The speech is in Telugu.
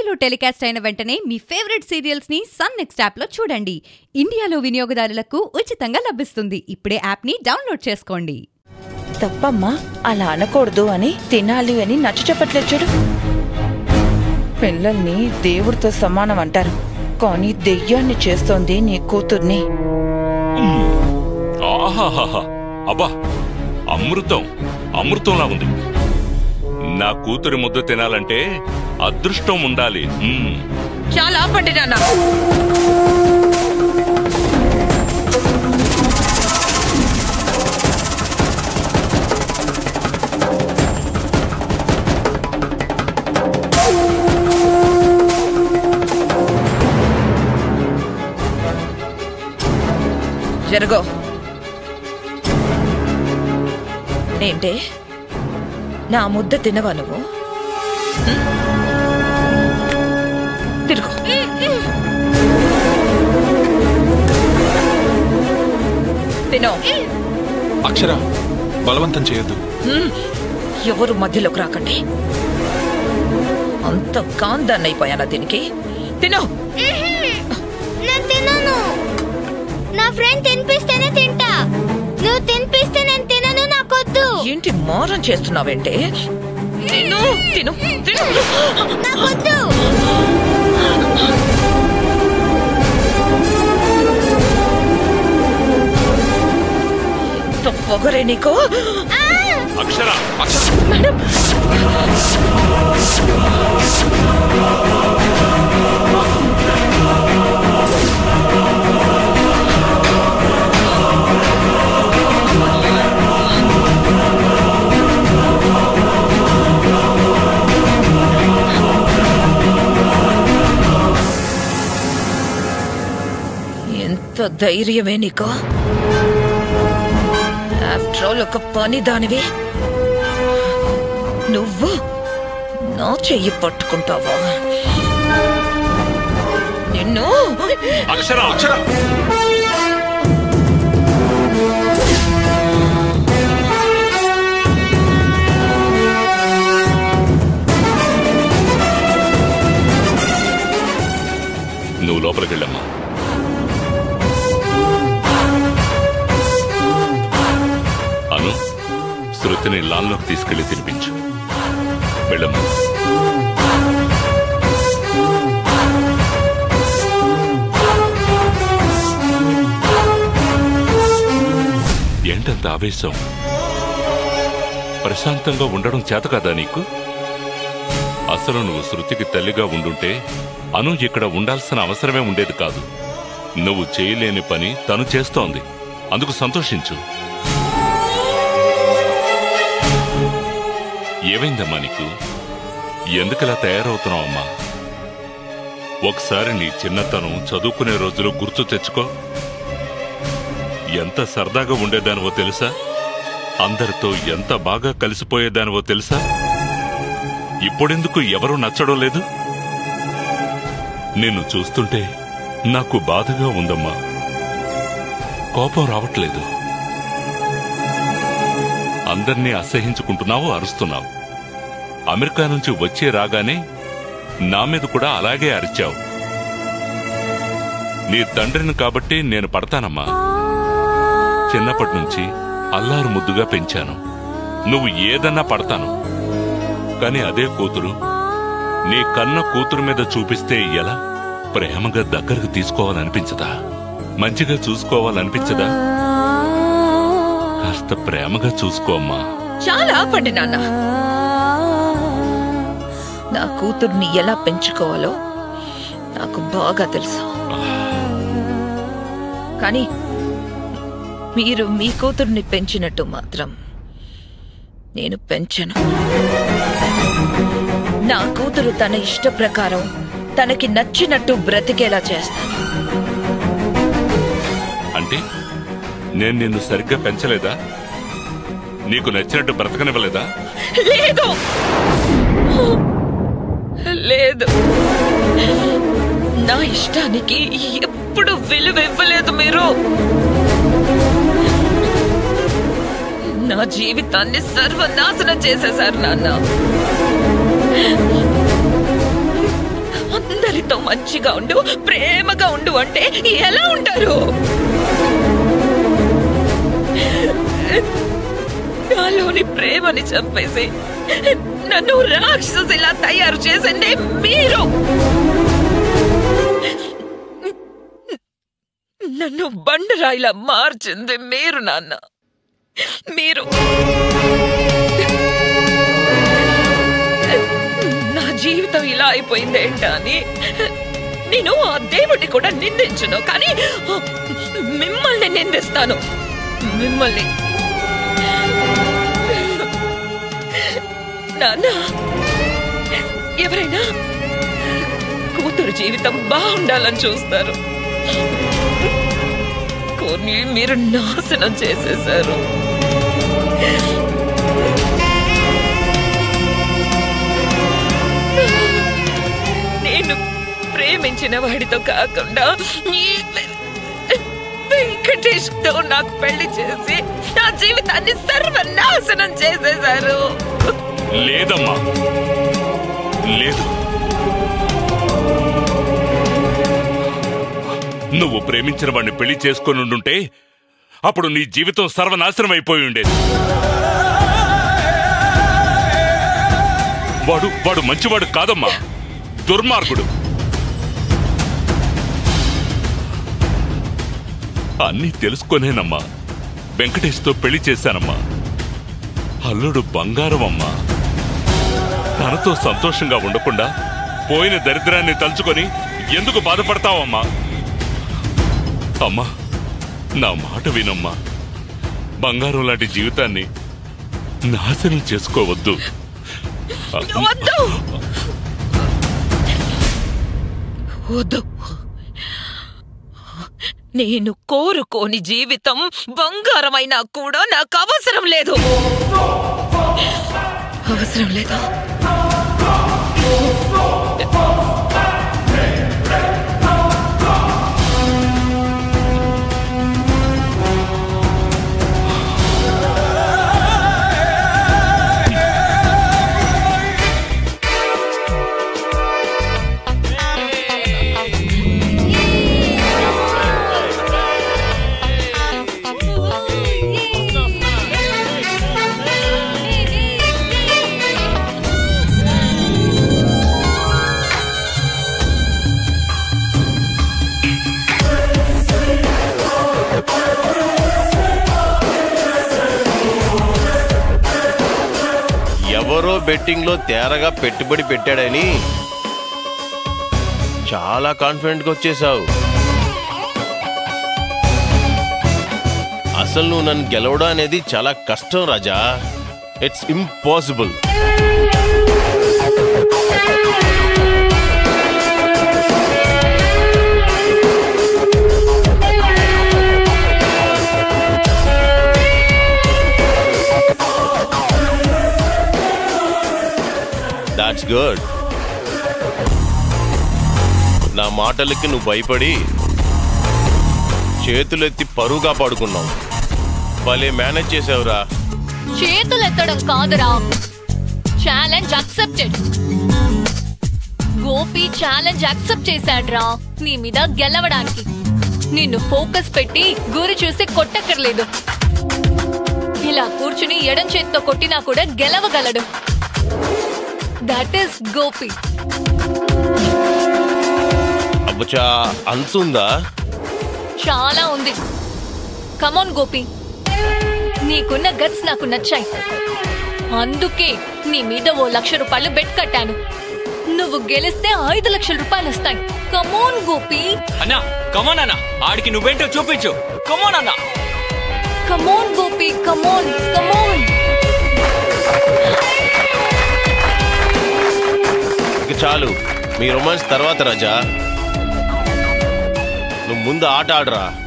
టీవీలో టెలికాస్ట్ అయిన వెంటనే మీ ఫేవరెట్ సీరియల్స్ ని సన్ నెక్స్ట్ యాప్ లో చూడండి ఇండియాలో వినియోగదారులకు ఉచితంగా లభిస్తుంది ఇప్పుడే యాప్ ని డౌన్లోడ్ చేసుకోండి తప్పమ్మా అలా అనకూడదు అని తినాలి అని నచ్చ చెప్పట్లేదు చూడు పిల్లల్ని దేవుడితో సమానం అంటారు కానీ దెయ్యాన్ని చేస్తోంది నీ కూతుర్ని ఆహాహాహా అబ్బా అమృతం అమృతంలా ఉంది నా కూతురి ముద్ద తినాలంటే అదృష్టం ఉండాలి మ్మ్. చాలా ఆపండి నాన్న జరుగో ఏంటే నా ముద్ద తినవా నువ్వు హ్మ్? తిరుగు తినో అక్షర బలవంతం చేయొద్దు హ్మ్. ఎవరు మధ్యలోకి రాకండి అంత కాందాన్ని అయిపోయానా దీనికి తినో నేను తినను నా ఫ్రెండ్ తినిపిస్తేనే తింటా నువ్వు తినిపిస్తే నేను తినను నాకొద్దు ఏంటి మోరం చేస్తున్నావేంటే తిను తిను తిను నాకొద్దు ఎంత పొగరే నీకు అక్షర ఎంత ధైర్యమే నీకు ఆఫ్టర్ ఆల్ ఒక పని దానివి నువ్వు నా చెయ్యి పట్టుకుంటావా నిన్ను అక్షర అక్షర నువ్వు లోపలికి వెళ్ళమ్మా అను శృతిని లాన్లోకి తీసుకెళ్లి తినిపించు వెళ్ళమ్మా ఏంటంత ఆవేశం ప్రశాంతంగా ఉండడం చేత కదా నీకు అసలు నువ్వు శృతికి తల్లిగా ఉండుంటే అను ఇక్కడ ఉండాల్సిన అవసరమే ఉండేది కాదు నువ్వు చేయలేని పని తను చేస్తోంది అందుకు సంతోషించు ఏమైందమ్మా నీకు ఎందుకలా తయారవుతున్నావమ్మా ఒకసారి నీ చిన్నతనం చదువుకునే రోజులు గుర్తు తెచ్చుకో ఎంత సరదాగా ఉండేదానివో తెలుసా అందరితో ఎంత బాగా కలిసిపోయేదానివో తెలుసా ఇప్పుడెందుకు ఎవరూ నచ్చడం లేదు నిన్ను చూస్తుంటే నాకు బాధగా ఉందమ్మా కోపం రావట్లేదు అందర్నీ అసహించుకుంటున్నావు అరుస్తున్నావు అమెరికా నుంచి వచ్చే రాగానే నా మీద కూడా అలాగే అరిచావు నీ తండ్రిని కాబట్టి నేను పడతానమ్మా చిన్నప్పటి నుంచి అల్లారు ముద్దుగా పెంచాను నువ్వు ఏదన్నా పడతాను కాని అదే కూతురు నీ కన్న కూతురు మీద చూపిస్తే ఎలా ప్రేమగా దగ్గరకు తీసుకోవాలనిపించదా మంచిగా చూసుకోవాలనిపించదా కాస్త ప్రేమగా చూసుకోమ్మా చాలా ఆపండి నాన్న నా కూతుర్ని ఎలా పెంచుకోవాలో నాకు బాగా తెలుసు కానీ మీరు మీ కూతుర్ని పెంచినట్టు మాత్రం నేను పెంచను నా కూతురు తన ఇష్ట ప్రకారం తనకి నచ్చినట్టు బ్రతికేలా చేస్తాను అంటే నేను నిన్ను సరిగ్గా పెంచలేదా నీకు నచ్చినట్టు బ్రతకనివ్వలేదా లేదు లేదు నా ఇష్టానికి ఎప్పుడు విలువ ఇవ్వలేదు మీరు నా జీవితాన్ని సర్వనాశనం చేసేశారు నాన్న నాన్నతో మంచిగా ఉండు ప్రేమగా ఉండు అంటే ఎలా ఉంటారు నాలోని ప్రేమని చంపేసి నన్ను రాక్షసిలా తయారు చేసింది మీరు నన్ను బండరాయిలా మార్చింది మీరు నాన్న మీరు నా జీవితం ఇలా అయిపోయింది ఏంటా అని నేను ఆ దేవుడిని కూడా నిందించను కానీ మిమ్మల్ని నిందిస్తాను మిమ్మల్ని నాన్న ఎవరైనా కూతురు జీవితం బాగుండాలని చూస్తారు కొన్ని మీరు నాశనం చేసేశారు నేను ప్రేమించిన వాడితో కాకుండా ఈ వెంకటేష్ తో నాకు పెళ్లి చేసి నా జీవితాన్ని సర్వనాశనం చేసేశారు లేదమ్మా లేదు నువ్వు ప్రేమించిన వాడిని పెళ్లి చేసుకొని ఉండుంటే అప్పుడు నీ జీవితం సర్వనాశనం అయిపోయి ఉండేది వాడు వాడు మంచివాడు కాదమ్మా దుర్మార్గుడు అన్నీ తెలుసుకొనేనమ్మా వెంకటేష్తో పెళ్లి చేశానమ్మా అల్లుడు బంగారం అమ్మా తనతో సంతోషంగా ఉండకుండా పోయిన దరిద్రాన్ని తలుచుకొని ఎందుకు బాధపడతావమ్మా అమ్మా నా మాట వినమ్మా బంగారం లాంటి జీవితాన్ని నాశనం చేసుకోవద్దు వద్దు వద్దు నేను కోరుకోని జీవితం బంగారమైనా కూడా నాకు అవసరం లేదు అవసరం లేదా ఎవరో బెట్టింగ్ లో తేరగా పెట్టుబడి పెట్టాడని చాలా కాన్ఫిడెంట్ గా వచ్చేసావు అసలు నువ్వు నన్ను గెలవడం అనేది చాలా కష్టం Raja it's impossible that's good నా మాటలకి నువ్వు భయపడి చేతులెత్తి పరువుగా పడుకున్నావు భలే మేనేజ్ చేసావురా చేతులెత్తడం కాదురా challenge accepted Gopi challenge accept చేశాడ్రా నీ మీద గెలవడానికి నిన్ను ఫోకస్ పెట్టి గురి చూసి కొట్టక్కర్లేదు ఇలా కూర్చుని ఎడం చేత్తో కొట్టినా కూడా గెలవగలడు దట్ ఈస్ గోపి అబ్బచా అంతుందా చాలా ఉంది కమాన్ గోపి నీకున్న గట్స్ నాకు నచ్చాయి అందుకే నీ మీద ఓ లక్ష రూపాయలు బెట్ కట్టాను నువ్వు గెలిస్తే ఐదు లక్షల రూపాయలు వస్తాయి కమోన్ గోపి అన్నా కమోన్ అన్న ఆడికి నువ్వేంటో చూపించు కమోన్ అన్న కమోన్ గోపి కమోన్ కమోన్ ఇక చాలు మీ రొమాన్స్ తర్వాత రాజా నువ్వు ముందు ఆట ఆడరా